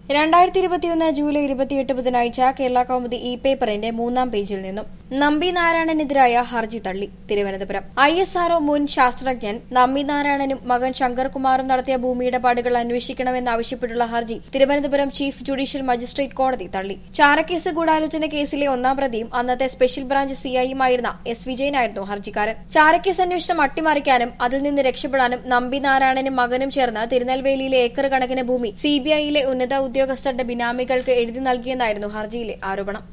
രണ്ടായിരത്തി ഇരുപത്തിയൊന്ന് ജൂലൈ ഇരുപത്തിയെട്ട് ബുധനാഴ്ച കേരള കൗമുദി ഇ പേപ്പറിന്റെ മൂന്നാം പേജിൽ നിന്നും നമ്പി നാരായണനെതിരായ ഹർജി തള്ളി തിരുവനന്തപുരം ഐ എസ് ആർഒ മുൻ ശാസ്ത്രജ്ഞൻ നമ്പി നാരായണനും മകൻ ശങ്കർകുമാറും നടത്തിയ ഭൂമിയിടപാടുകൾ അന്വേഷിക്കണമെന്നാവശ്യപ്പെട്ടുള്ള ഹർജി തിരുവനന്തപുരം ചീഫ് ജുഡീഷ്യൽ മജിസ്ട്രേറ്റ് കോടതി തള്ളി ചാരക്കേസ് ഗൂഢാലോചന കേസിലെ ഒന്നാം പ്രതിയും അന്നത്തെ സ്പെഷ്യൽ ബ്രാഞ്ച് സിഐയുമായിരുന്ന എസ് വിജയനായിരുന്നു ഹർജിക്കാരൻ ചാരക്കേസ് അന്വേഷണം അട്ടിമറിക്കാനും അതിൽ നിന്ന് രക്ഷപ്പെടാനും നമ്പി നാരായണനും മകനും ചേർന്ന് തിരുനെൽവേലിയിലെ ഏക്കർ കണക്കിന് ഭൂമി സിബിഐയിലെ ഉന്നത ഉദ്യോഗസ്ഥരുടെ ബിനാമികൾക്ക് എഴുതി നൽകിയെന്നായിരുന്നു ഹർജിയിലെ ആരോപണം